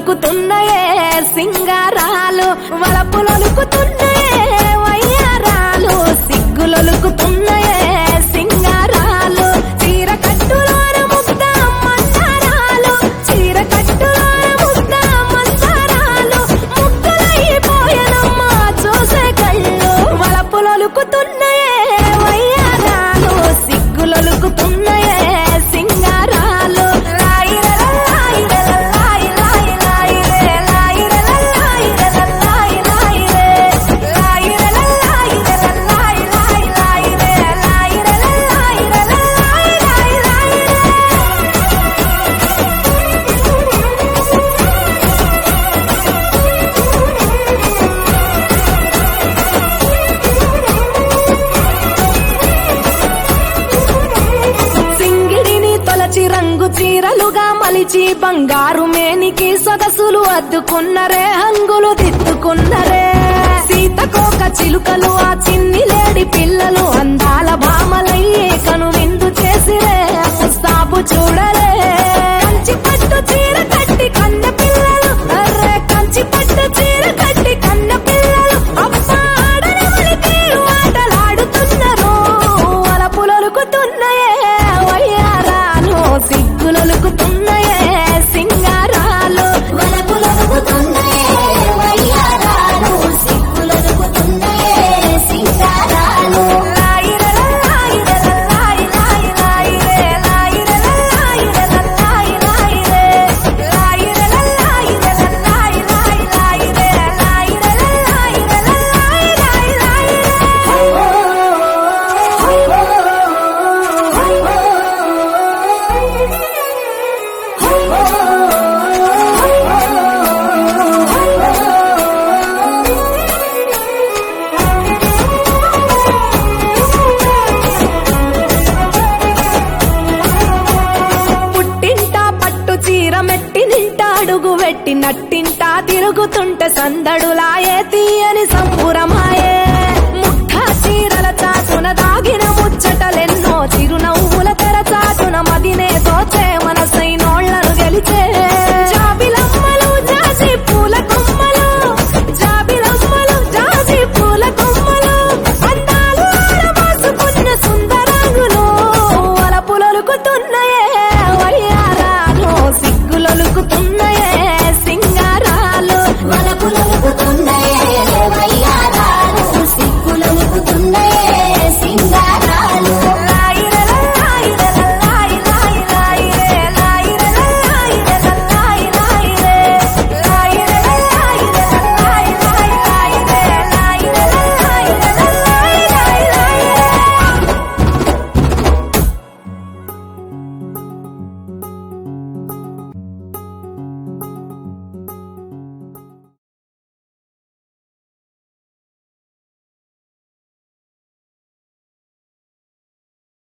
సిగ్గులొలుకుతున్నాయే సింగారాలు వలపులొలుకుతున్నాయే వయ్యారాలు సిగ్గులొలుకుతున్నాయే సింగారాలు చీర కట్టులోన ముద్ద మందారాలు చీర కట్టులోన ముద్ద మందారాలు ముగ్గులైపోయానమ్మా చూసే కళ్ళు వలపులొలుకుతున్నాయే వయ్యారాలు సిగ్గులొలుకుతున్నాయే సింగారాలు లాయిరల లాయిరల లాయి లాయి లాయిరే లాయిరల లాయిరల లాయి లాయిరే లాయిరల లాయిరల లాయి లాయి లాయిరే లాయిరల లాయిరల లాయి లాయి లాయిరే సింగిడిని తొలచి రంగు చీరలుగా మలిచి బంగారు మేనికి సొగసులు అద్దుకున్నరే హంగులు దిద్దుకున్నరే సీతకోక చిలుకలు ఆ చిన్ని లేడి పిల్లలు అందాల భామలయ్యే కను విందు చేసిరే సాబు చూడలే కంచి పట్టు చీర కట్టి కన్న పిల్లలు అర్రే కంచి పట్టు చీర కట్టి కన్న పిల్లలు అబ్బా ఆడనవని తీరు ఆటలాడుతున్నారు వలపులొలుకుతున్నాయే వయ్యారాలు సిగ్గులొలుకుతున్నాయే సింగారాలు వలపులొలుకుతున్నాయే వయ్యారాలు, సిగ్గులొలుకుతున్నాయే సింగారాలు. లాయిరల లాయిరల లాయి లాయి లాయిరే లాయిరల లాయిరల లాయి లాయిరే లాయిరల లాయిరల లాయి లాయి లాయిరే లాయిరల లాయిరల లాయి లాయి పుట్టింట పట్టు చీర మెట్టి నింట అడుగు వెట్టి నట్టింట తిరుగుతుంటే సందడులాయే తీయని